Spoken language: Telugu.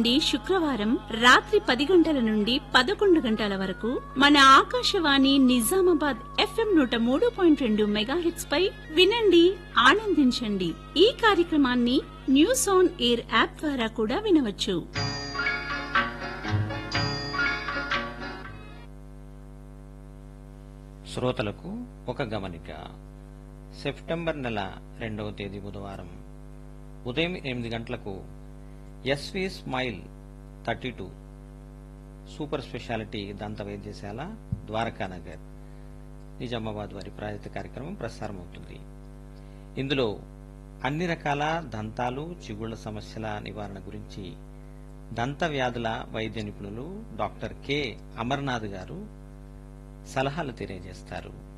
నుండి శుక్రవారం రాత్రి పది గంటల నుండి పదకొండు గంటల వరకు మన ఆకాశవాణి నిజామాబాద్ ఎఫ్ఎం నూట మూడు పాయింట్ రెండు మెగాహెట్స్ పై వినండి ఆనందించండి ఈ కార్యక్రమాన్ని న్యూస్ ఆన్ ఎయిర్ యాప్ ద్వారా కూడా వినవచ్చు శ్రోతలకు ఒక గమనిక సెప్టెంబర్ నెల రెండవ తేదీ బుధవారం ఉదయం ఎనిమిది గంటలకు SV smile thirty two super speciality దంత వైద్యశాల ద్వారకానగర్ నిజామాబాద్ వారి ప్రాయోజిత కార్యక్రమం ప్రసారం అవుతుంది ఇందులో అన్ని రకాల దంతాలు చిగుళ్ల సమస్యల నివారణ గురించి దంత వ్యాధుల వైద్య నిపుణులు డాక్టర్ కె అమర్నాథ్ గారు సలహాలు తెలియజేస్తారు